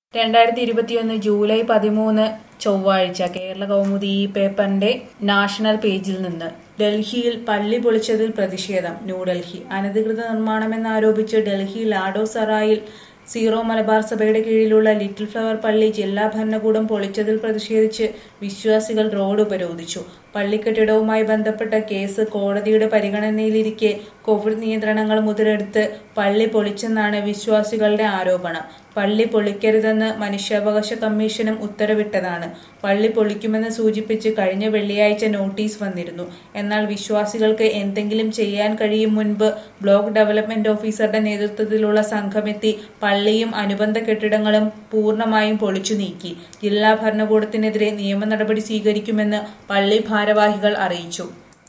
രണ്ടായിരത്തി ഇരുപത്തിയൊന്ന് ജൂലൈ പതിമൂന്ന് ചൊവ്വാഴ്ച കേരള കൗമുദി ഈ പേപ്പറിന്റെ നാഷണൽ പേജിൽ നിന്ന് ഡൽഹിയിൽ പള്ളി പൊളിച്ചതിൽ പ്രതിഷേധം ന്യൂഡൽഹി അനധികൃത നിർമ്മാണമെന്നാരോപിച്ച് ഡൽഹി ലാഡോ സറായിൽ സീറോ മലബാർ സഭയുടെ കീഴിലുള്ള ലിറ്റിൽ ഫ്ലവർ പള്ളി ജില്ലാ ഭരണകൂടം പൊളിച്ചതിൽ പ്രതിഷേധിച്ച് വിശ്വാസികൾ റോഡ് ഉപരോധിച്ചു പള്ളിക്കെട്ടിടവുമായി ബന്ധപ്പെട്ട കേസ് കോടതിയുടെ പരിഗണനയിലിരിക്കെ കോവിഡ് നിയന്ത്രണങ്ങൾ മുതലെടുത്ത് പള്ളി പൊളിച്ചെന്നാണ് വിശ്വാസികളുടെ ആരോപണം പള്ളി പൊളിക്കരുതെന്ന് മനുഷ്യാവകാശ കമ്മീഷനും ഉത്തരവിട്ടതാണ് പള്ളി പൊളിക്കുമെന്ന് സൂചിപ്പിച്ച് കഴിഞ്ഞ വെള്ളിയാഴ്ച നോട്ടീസ് വന്നിരുന്നു എന്നാൽ വിശ്വാസികൾക്ക് എന്തെങ്കിലും ചെയ്യാൻ കഴിയും മുൻപ് ബ്ലോക്ക് ഡെവലപ്മെന്റ് ഓഫീസറുടെ നേതൃത്വത്തിലുള്ള സംഘമെത്തി പള്ളിയും അനുബന്ധ കെട്ടിടങ്ങളും പൂർണ്ണമായും പൊളിച്ചു നീക്കി ജില്ലാ ഭരണകൂടത്തിനെതിരെ നിയമ നടപടി സ്വീകരിക്കുമെന്ന് പള്ളി ഭാരവാഹികൾ അറിയിച്ചു